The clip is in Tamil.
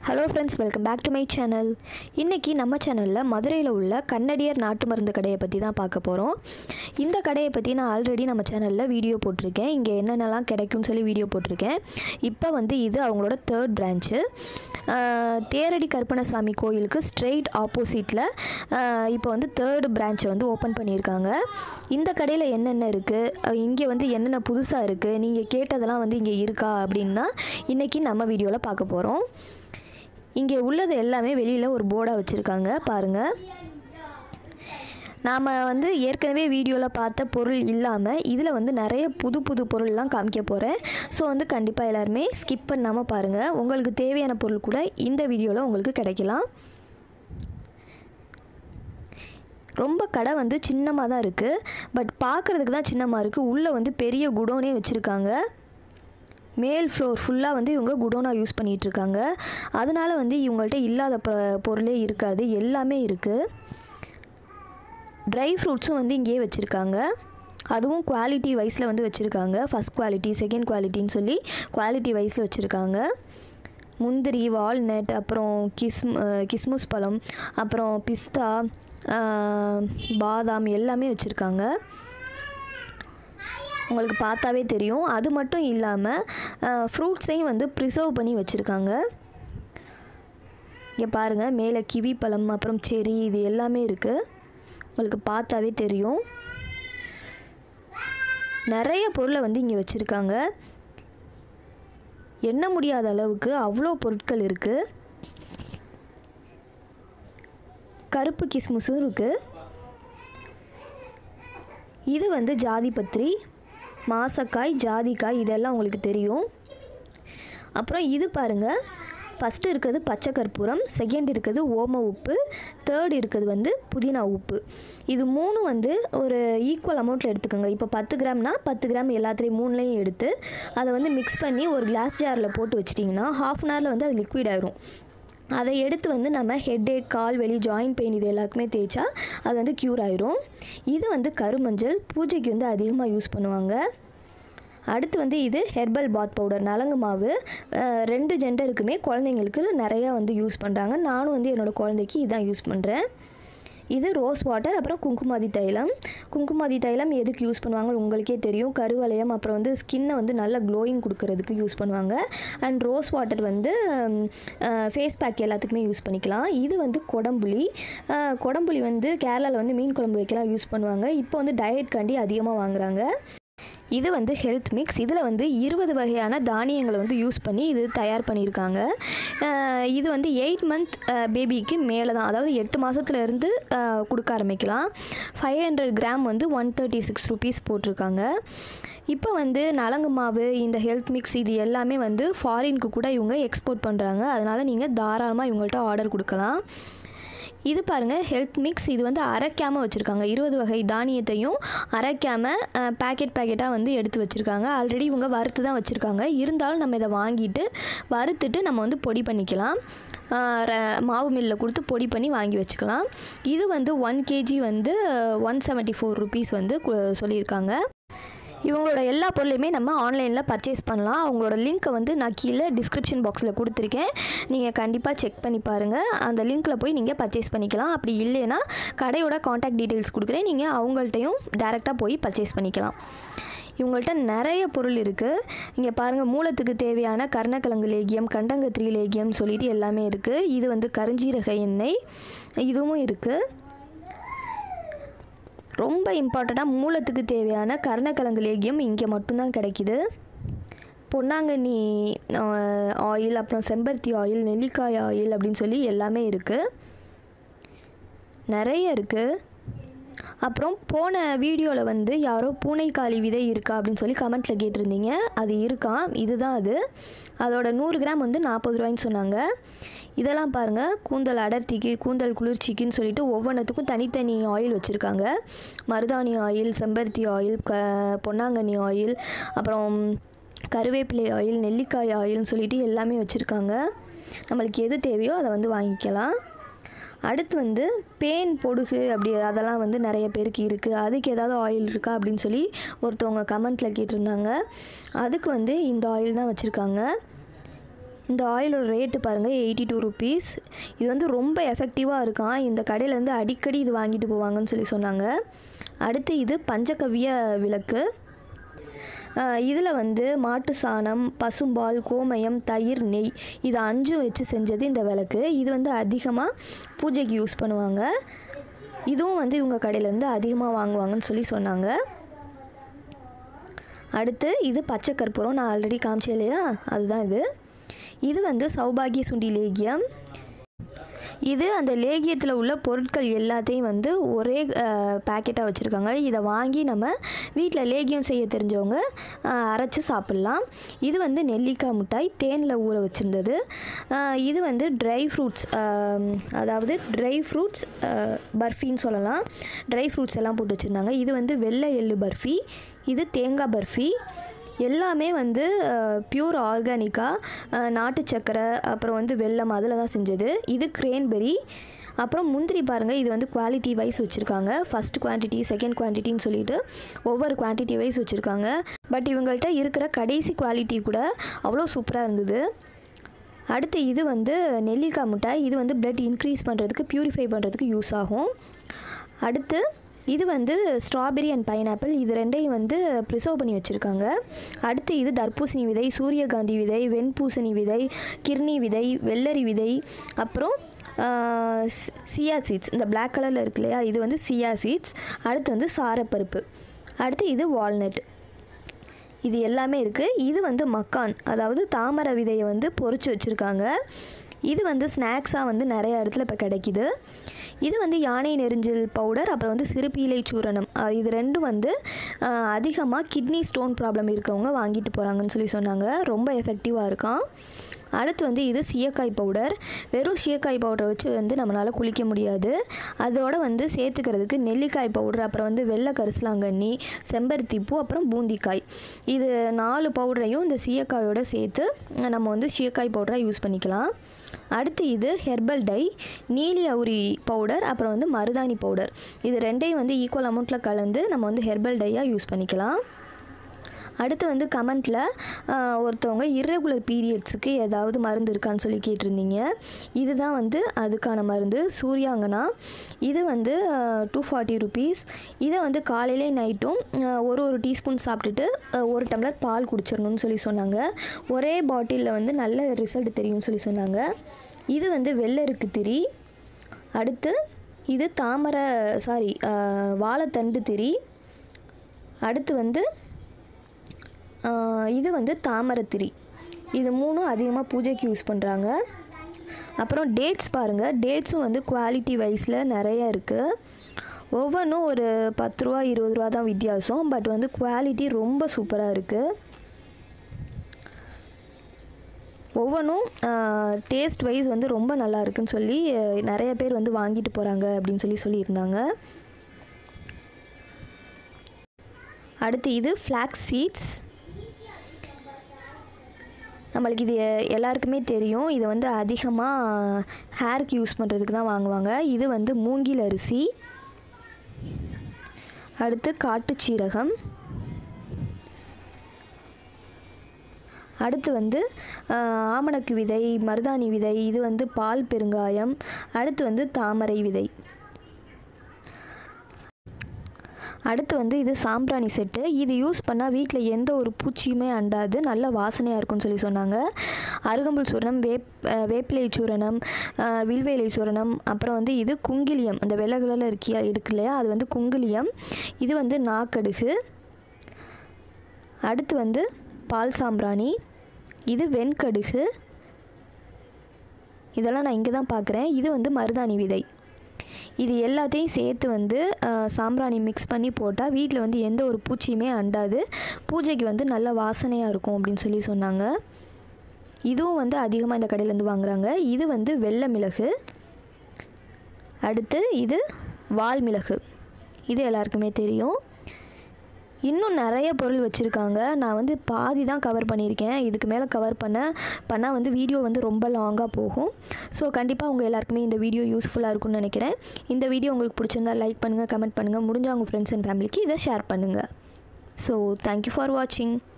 hello friends welcome back to my channel இன்றைக்கி நம்ம சேனலில் மதுரையில் உள்ள கண்ணடியர் நாட்டு மருந்து கடையை பற்றி தான் பார்க்க போகிறோம் இந்த கடையை பற்றி நான் ஆல்ரெடி நம்ம சேனலில் வீடியோ போட்டிருக்கேன் இங்கே என்னென்னலாம் கிடைக்கும்னு சொல்லி வீடியோ போட்டிருக்கேன் இப்போ வந்து இது அவங்களோட தேர்ட் பிரான்ச்சு தேரடி கருப்பணசாமி கோயிலுக்கு ஸ்ட்ரெயிட் ஆப்போசிட்டில் இப்போ வந்து தேர்டு பிரான்ச்சை வந்து ஓப்பன் பண்ணியிருக்காங்க இந்த கடையில் என்னென்ன இருக்குது இங்கே வந்து என்னென்ன புதுசாக இருக்குது நீங்கள் கேட்டதெல்லாம் வந்து இங்கே இருக்கா அப்படின்னா இன்றைக்கி நம்ம வீடியோவில் பார்க்க போகிறோம் இங்கே உள்ளது எல்லாமே வெளியில் ஒரு போர்டாக வச்சுருக்காங்க பாருங்கள் நாம் வந்து ஏற்கனவே வீடியோவில் பார்த்த பொருள் இல்லாமல் இதில் வந்து நிறைய புது புது பொருள்லாம் காமிக்க போகிறேன் ஸோ வந்து கண்டிப்பாக எல்லாருமே ஸ்கிப் பண்ணாமல் பாருங்கள் உங்களுக்கு தேவையான பொருள் கூட இந்த வீடியோவில் உங்களுக்கு கிடைக்கலாம் ரொம்ப கடை வந்து சின்னமாக தான் இருக்குது பட் பார்க்குறதுக்கு தான் சின்னமாக இருக்குது உள்ளே வந்து பெரிய குடோனே வச்சுருக்காங்க மேல் ஃப்ளோர் ஃபுல்லாக வந்து இவங்க குடோனாக யூஸ் பண்ணிகிட்ருக்காங்க அதனால் வந்து இவங்கள்ட்ட இல்லாத பொ பொருளே இருக்காது எல்லாமே இருக்குது ட்ரை ஃப்ரூட்ஸும் வந்து இங்கேயே வச்சுருக்காங்க அதுவும் குவாலிட்டி வைஸில் வந்து வச்சுருக்காங்க ஃபஸ்ட் குவாலிட்டி செகண்ட் குவாலிட்டின்னு சொல்லி குவாலிட்டி வைஸில் வச்சுருக்காங்க முந்திரி வால்நட் அப்புறம் கிஸ்ம் கிஸ்முஸ் பழம் அப்புறம் பிஸ்தா பாதாம் எல்லாமே வச்சுருக்காங்க உங்களுக்கு பார்த்தாவே தெரியும் அது மட்டும் இல்லாமல் ஃப்ரூட்ஸையும் வந்து ப்ரிசர்வ் பண்ணி வச்சுருக்காங்க இங்கே பாருங்கள் மேலே கிவி பழம் அப்புறம் செரி இது எல்லாமே இருக்குது உங்களுக்கு பார்த்தாவே தெரியும் நிறைய பொருளை வந்து இங்கே வச்சுருக்காங்க எண்ண முடியாத அளவுக்கு அவ்வளோ பொருட்கள் இருக்குது கருப்பு கிஸ்முஸும் இருக்குது இது வந்து ஜாதி பத்திரி மாசக்காய் ஜாதிக்காய் இதெல்லாம் உங்களுக்கு தெரியும் அப்புறம் இது பாருங்கள் ஃபஸ்ட்டு இருக்கிறது பச்சை கற்பூரம் செகண்ட் இருக்கிறது ஓம உப்பு தேர்ட் இருக்கிறது வந்து புதினா உப்பு இது மூணு வந்து ஒரு ஈக்குவல் அமௌண்ட்டில் எடுத்துக்கோங்க இப்போ பத்து கிராம்னா பத்து கிராம் எல்லாத்துலேயும் மூணுலேயும் எடுத்து அதை வந்து மிக்ஸ் பண்ணி ஒரு கிளாஸ் ஜாரில் போட்டு வச்சிட்டிங்கன்னா ஹாஃப் அன் ஹவரில் வந்து அது லிக்விட் ஆயிரும் அதை எடுத்து வந்து நம்ம ஹெட்டேக் கால் வெளி ஜாயின்ட் பெயின் இது எல்லாருக்குமே தேய்ச்சா அது வந்து க்யூர் ஆயிரும் இது வந்து கருமஞ்சள் பூஜைக்கு வந்து அதிகமாக யூஸ் பண்ணுவாங்க அடுத்து வந்து இது ஹெர்பல் பாத் பவுடர் நலங்கு மாவு ரெண்டு ஜெண்டருக்குமே குழந்தைங்களுக்கு நிறையா வந்து யூஸ் பண்ணுறாங்க நானும் வந்து என்னோடய குழந்தைக்கு இதான் யூஸ் பண்ணுறேன் இது ரோஸ் வாட்டர் அப்புறம் குங்குமாதி தைலம் குங்குமாதி தைலம் எதுக்கு யூஸ் பண்ணுவாங்க உங்களுக்கே தெரியும் கருவளையம் அப்புறம் வந்து ஸ்கின்னை வந்து நல்ல க்ளோயிங் கொடுக்கறதுக்கு யூஸ் பண்ணுவாங்க அண்ட் ரோஸ் வாட்டர் வந்து ஃபேஸ் பேக் எல்லாத்துக்குமே யூஸ் பண்ணிக்கலாம் இது வந்து கொடம்புளி கொடம்புளி வந்து கேரளாவில் வந்து மீன் குழம்பு வைக்கலாம் யூஸ் பண்ணுவாங்க இப்போ வந்து டயட் காண்டி அதிகமாக வாங்குறாங்க இது வந்து ஹெல்த் மிக்ஸ் இதில் வந்து இருபது வகையான தானியங்களை வந்து யூஸ் பண்ணி இது தயார் பண்ணியிருக்காங்க இது வந்து எயிட் மந்த் பேபிக்கு மேலே தான் அதாவது எட்டு மாதத்துலேருந்து கொடுக்க ஆரம்பிக்கலாம் ஃபைவ் ஹண்ட்ரட் கிராம் வந்து ஒன் தேர்ட்டி சிக்ஸ் ருபீஸ் போட்டிருக்காங்க இப்போ வந்து நலங்கு மாவு இந்த ஹெல்த் மிக்ஸ் இது எல்லாமே வந்து ஃபாரினுக்கு கூட இவங்க எக்ஸ்போர்ட் பண்ணுறாங்க அதனால் நீங்கள் தாராளமாக இவங்கள்ட்ட ஆர்டர் கொடுக்கலாம் இது பாருங்கள் ஹெல்த் மிக்ஸ் இது வந்து அரைக்காமல் வச்சுருக்காங்க இருபது வகை தானியத்தையும் அரைக்காமல் பேக்கெட் பேக்கெட்டாக வந்து எடுத்து வச்சுருக்காங்க ஆல்ரெடி இவங்க வறுத்து தான் வச்சுருக்காங்க இருந்தாலும் நம்ம இதை வாங்கிட்டு வறுத்துட்டு நம்ம வந்து பொடி பண்ணிக்கலாம் மாவு மில்லில் கொடுத்து பொடி பண்ணி வாங்கி வச்சுக்கலாம் இது வந்து ஒன் கேஜி வந்து ஒன் செவன்ட்டி ஃபோர் ருபீஸ் வந்து சொல்லியிருக்காங்க இவங்களோட எல்லா பொருளையுமே நம்ம ஆன்லைனில் பர்ச்சேஸ் பண்ணலாம் அவங்களோட லிங்க்கை வந்து நான் கீழே டிஸ்கிரிப்ஷன் பாக்ஸில் கொடுத்துருக்கேன் நீங்கள் கண்டிப்பாக செக் பண்ணி பாருங்கள் அந்த லிங்க்கில் போய் நீங்கள் பர்ச்சேஸ் பண்ணிக்கலாம் அப்படி இல்லைன்னா கடையோட காண்டாக்ட் டீட்டெயில்ஸ் கொடுக்குறேன் நீங்கள் அவங்கள்ட்டையும் டேரெக்டாக போய் பர்ச்சேஸ் பண்ணிக்கலாம் இவங்கள்ட்ட நிறைய பொருள் இருக்குது இங்கே பாருங்கள் மூலத்துக்கு தேவையான கருணக்கிழங்கு லேகியம் கண்டங்கத்திரி லேகியம் சொல்லிட்டு எல்லாமே இருக்குது இது வந்து கருஞ்சீரக எண்ணெய் இதுவும் இருக்குது ரொம்ப இம்பார்ட்டண்ட்டாக மூலத்துக்கு தேவையான கருணக்கிழங்கு லேகியம் இங்கே மட்டும்தான் கிடைக்கிது பொன்னாங்கண்ணி ஆயில் அப்புறம் செம்பருத்தி ஆயில் நெல்லிக்காய் ஆயில் அப்படின்னு சொல்லி எல்லாமே இருக்குது நிறைய இருக்குது அப்புறம் போன வீடியோவில் வந்து யாரோ பூனைக்காளி விதை இருக்கா அப்படின்னு சொல்லி கமெண்ட்டில் கேட்டிருந்தீங்க அது இருக்கான் இதுதான் அது அதோட நூறு கிராம் வந்து நாற்பது ரூபாய்ன்னு சொன்னாங்க இதெல்லாம் பாருங்கள் கூந்தல் அடர்த்திக்கு கூந்தல் குளிர்ச்சிக்குன்னு சொல்லிட்டு ஒவ்வொன்றுத்துக்கும் தனித்தனி ஆயில் வச்சுருக்காங்க மருதாணி ஆயில் செம்பருத்தி ஆயில் க பொன்னாங்கண்ணி ஆயில் அப்புறம் கருவேப்பிலை ஆயில் நெல்லிக்காய் ஆயில்னு சொல்லிட்டு எல்லாமே வச்சுருக்காங்க நம்மளுக்கு எது தேவையோ அதை வந்து வாங்கிக்கலாம் அடுத்து வந்து பேன் பொடுகு அப்படி அதெல்லாம் வந்து நிறைய பேருக்கு இருக்குது அதுக்கு ஏதாவது ஆயில் இருக்கா அப்படின்னு சொல்லி ஒருத்தவங்க கமெண்ட்டில் கேட்டிருந்தாங்க அதுக்கு வந்து இந்த ஆயில் தான் வச்சுருக்காங்க இந்த ஆயிலோட ரேட்டு பாருங்கள் எயிட்டி டூ ருபீஸ் இது வந்து ரொம்ப எஃபெக்டிவாக இருக்கான் இந்த கடையிலேருந்து அடிக்கடி இது வாங்கிட்டு போவாங்கன்னு சொல்லி சொன்னாங்க அடுத்து இது பஞ்சகவ்ய விளக்கு இதில் வந்து மாட்டு சாணம் பசும்பால் கோமயம் தயிர் நெய் இது அஞ்சும் வச்சு செஞ்சது இந்த விளக்கு இது வந்து அதிகமாக பூஜைக்கு யூஸ் பண்ணுவாங்க இதுவும் வந்து இவங்க கடையிலேருந்து அதிகமாக வாங்குவாங்கன்னு சொல்லி சொன்னாங்க அடுத்து இது பச்சை கற்பூரம் நான் ஆல்ரெடி காமிச்சேன் இல்லையா அதுதான் இது இது வந்து சௌபாகிய சுண்டி லேகியம் இது அந்த லேகியத்தில் உள்ள பொருட்கள் எல்லாத்தையும் வந்து ஒரே பேக்கெட்டாக வச்சுருக்காங்க இதை வாங்கி நம்ம வீட்டில் லேகியம் செய்ய தெரிஞ்சவங்க அரைச்சி சாப்பிட்லாம் இது வந்து நெல்லிக்காய் மிட்டாய் தேனில் ஊற வச்சுருந்தது இது வந்து ட்ரை ஃப்ரூட்ஸ் அதாவது ட்ரை ஃப்ரூட்ஸ் பர்ஃபின்னு சொல்லலாம் ட்ரை ஃப்ரூட்ஸ் எல்லாம் போட்டு வச்சுருந்தாங்க இது வந்து வெள்ளை எள்ளு பர்ஃபி இது தேங்காய் பர்ஃபி எல்லாமே வந்து பியூர் ஆர்கானிக்காக நாட்டு சக்கரை அப்புறம் வந்து வெல்லம் அதில் தான் செஞ்சது இது கிரேன்பெரி அப்புறம் முந்திரி பாருங்கள் இது வந்து குவாலிட்டி வைஸ் வச்சுருக்காங்க ஃபஸ்ட் குவான்டிட்டி செகண்ட் குவான்டிட்டின்னு சொல்லிட்டு ஒவ்வொரு குவான்டிட்டி வைஸ் வச்சுருக்காங்க பட் இவங்கள்ட்ட இருக்கிற கடைசி குவாலிட்டி கூட அவ்வளோ சூப்பராக இருந்தது அடுத்து இது வந்து நெல்லிக்காய் மிட்டாய் இது வந்து பிளட் இன்க்ரீஸ் பண்ணுறதுக்கு ப்யூரிஃபை பண்ணுறதுக்கு யூஸ் ஆகும் அடுத்து இது வந்து ஸ்ட்ராபெரி அண்ட் பைனாப்பிள் இது ரெண்டையும் வந்து ப்ரிசர்வ் பண்ணி வச்சுருக்காங்க அடுத்து இது தர்பூசணி விதை சூரியகாந்தி விதை வெண்பூசணி விதை கிர்னி விதை வெள்ளரி விதை அப்புறம் சியா சீட்ஸ் இந்த பிளாக் கலரில் இருக்கு இல்லையா இது வந்து சியா சீட்ஸ் அடுத்து வந்து சாரப்பருப்பு அடுத்து இது வால்நட் இது எல்லாமே இருக்குது இது வந்து மக்கான் அதாவது தாமரை விதையை வந்து பொறிச்சு வச்சுருக்காங்க இது வந்து ஸ்நாக்ஸாக வந்து நிறைய இடத்துல இப்போ கிடைக்கிது இது வந்து யானை நெரிஞ்சல் பவுடர் அப்புறம் வந்து சிறுபீலை சூரணம் இது ரெண்டும் வந்து அதிகமாக கிட்னி ஸ்டோன் ப்ராப்ளம் இருக்கவங்க வாங்கிட்டு போகிறாங்கன்னு சொல்லி சொன்னாங்க ரொம்ப எஃபெக்டிவாக இருக்கான் அடுத்து வந்து இது சீயக்காய் பவுடர் வெறும் சீயக்காய் பவுடரை வச்சு வந்து நம்மளால் குளிக்க முடியாது அதோட வந்து சேர்த்துக்கிறதுக்கு நெல்லிக்காய் பவுடர் அப்புறம் வந்து வெள்ளை கரிசலாங்கண்ணி செம்பருத்தி பூ அப்புறம் பூந்திக்காய் இது நாலு பவுடரையும் இந்த சீயக்காயோட சேர்த்து நம்ம வந்து சீயக்காய் பவுடராக யூஸ் பண்ணிக்கலாம் அடுத்து இது ஹெர்பல் டை நீலி அவுரி பவுடர் அப்புறம் வந்து மருதாணி பவுடர் இது ரெண்டையும் வந்து ஈக்குவல் அமௌண்ட்டில் கலந்து நம்ம வந்து ஹெர்பல் டையாக யூஸ் பண்ணிக்கலாம் அடுத்து வந்து கமெண்ட்டில் ஒருத்தவங்க இர்ரெகுலர் பீரியட்ஸுக்கு ஏதாவது மருந்து இருக்கான்னு சொல்லி கேட்டிருந்தீங்க இதுதான் வந்து அதுக்கான மருந்து சூர்யாங்கனா இது வந்து டூ ஃபார்ட்டி ருபீஸ் இதை வந்து காலையிலே நைட்டும் ஒரு ஒரு டீஸ்பூன் சாப்பிட்டுட்டு ஒரு டம்ளர் பால் குடிச்சிடணும்னு சொல்லி சொன்னாங்க ஒரே பாட்டிலில் வந்து நல்ல ரிசல்ட் தெரியும்னு சொல்லி சொன்னாங்க இது வந்து வெள்ளருக்கு திரி அடுத்து இது தாமரை சாரி வாழைத்தண்டு திரி அடுத்து வந்து இது வந்து தாமரத்திரி இது மூணும் அதிகமாக பூஜைக்கு யூஸ் பண்ணுறாங்க அப்புறம் டேட்ஸ் பாருங்கள் டேட்ஸும் வந்து குவாலிட்டி வைஸில் நிறைய இருக்குது ஒவ்வொன்றும் ஒரு பத்து ரூபா இருபது ரூபா தான் வித்தியாசம் பட் வந்து குவாலிட்டி ரொம்ப சூப்பராக இருக்குது ஒவ்வொன்றும் டேஸ்ட் வைஸ் வந்து ரொம்ப நல்லா இருக்குன்னு சொல்லி நிறைய பேர் வந்து வாங்கிட்டு போகிறாங்க அப்படின்னு சொல்லி சொல்லியிருந்தாங்க அடுத்து இது ஃப்ளாக்ஸ் சீட்ஸ் நம்மளுக்கு இது எல்லாருக்குமே தெரியும் இதை வந்து அதிகமாக ஹேருக்கு யூஸ் பண்ணுறதுக்கு தான் வாங்குவாங்க இது வந்து மூங்கில் அரிசி அடுத்து காட்டுச்சீரகம் அடுத்து வந்து ஆமணக்கு விதை மருதாணி விதை இது வந்து பால் பெருங்காயம் அடுத்து வந்து தாமரை விதை அடுத்து வந்து இது சாம்பிராணி செட்டு இது யூஸ் பண்ணால் வீட்டில் எந்த ஒரு பூச்சியுமே அண்டாது நல்ல வாசனையாக இருக்கும்னு சொல்லி சொன்னாங்க அருகம்புல் சூரணம் வேப் வேப்பிலை சூரணம் வில்வேலை சூரணம் அப்புறம் வந்து இது குங்கிலியம் அந்த வெள்ளை கலரில் இருக்கியா இருக்கு இல்லையா அது வந்து குங்கிலியம் இது வந்து நாக்கடுகு அடுத்து வந்து பால் சாம்பிராணி இது வெண்கடுகு இதெல்லாம் நான் இங்கே தான் பார்க்குறேன் இது வந்து மருதாணி விதை இது எல்லாத்தையும் சேர்த்து வந்து சாம்பிராணி மிக்ஸ் பண்ணி போட்டால் வீட்டில் வந்து எந்த ஒரு பூச்சியுமே அண்டாது பூஜைக்கு வந்து நல்ல வாசனையாக இருக்கும் அப்படின்னு சொல்லி சொன்னாங்க இதுவும் வந்து அதிகமாக இந்த கடையிலேருந்து வாங்குறாங்க இது வந்து வெள்ளை மிளகு அடுத்து இது வால் மிளகு இது எல்லாருக்குமே தெரியும் இன்னும் நிறைய பொருள் வச்சுருக்காங்க நான் வந்து பாதி தான் கவர் பண்ணியிருக்கேன் இதுக்கு மேலே கவர் பண்ண பண்ணால் வந்து வீடியோ வந்து ரொம்ப லாங்காக போகும் ஸோ கண்டிப்பாக உங்கள் எல்லாருக்குமே இந்த வீடியோ யூஸ்ஃபுல்லாக இருக்கும்னு நினைக்கிறேன் இந்த வீடியோ உங்களுக்கு பிடிச்சிருந்தா லைக் பண்ணுங்கள் கமெண்ட் பண்ணுங்கள் முடிஞ்சால் உங்கள் ஃப்ரெண்ட்ஸ் அண்ட் ஃபேமிலிக்கு இதை ஷேர் பண்ணுங்கள் ஸோ தேங்க்யூ ஃபார் வாட்சிங்